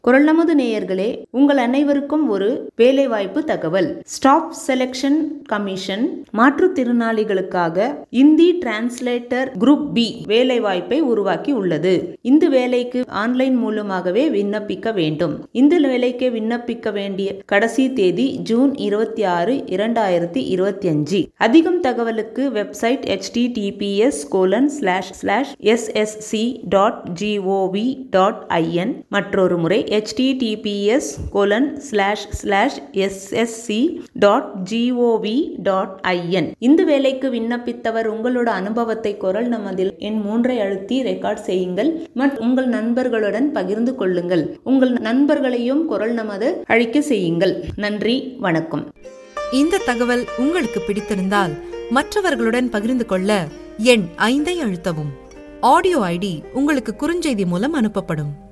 குரல் நமது நேயர்களே உங்கள் அனைவருக்கும் ஒரு வேலைவாய்ப்பு தகவல் ஸ்டாப் செலெக்ஷன் கமிஷன் மாற்றுத்திறனாளிகளுக்காக இந்தி டிரான்ஸ்லேட்டர் குரூப் பி வேலைவாய்ப்பை உருவாக்கி உள்ளது இந்த வேலைக்கு ஆன்லைன் மூலமாகவே விண்ணப்பிக்க வேண்டும் இந்த வேலைக்கு விண்ணப்பிக்க வேண்டிய கடைசி தேதி ஜூன் இருபத்தி ஆறு இரண்டாயிரத்தி இருபத்தி அஞ்சு அதிகம் தகவலுக்கு website https colon slash slash SSC dot GOV dot IN மற்றொரு முறை https colon slash slash SSC dot GOV dot IN இந்த வேலைக்கு விண்ணப்பித்தவர் உங்களோட அனுபவத்தை குரல் நமதில் என் மூன்றை அழுத்தி ரெக்கார்ட் செய்யுங்கள் மற்றும் உங்கள் நண்பர்களுடன் பகிர்ந்து கொள்ளுங்கள் உங்கள் நண்பர்களையும் குரல் நமது அழிக்க செய்யுங்கள் நன்றி வணக்கம் இந்த தகவல் உங்களுக்கு பிடித்திருந்தால் மற்றவர்களுடன் பகிர்ந்து கொள்ள எண் ஐந்தை அழுத்தவும் ஆடியோ ஐடி உங்களுக்கு குறுஞ்செய்தி மூலம் அனுப்பப்படும்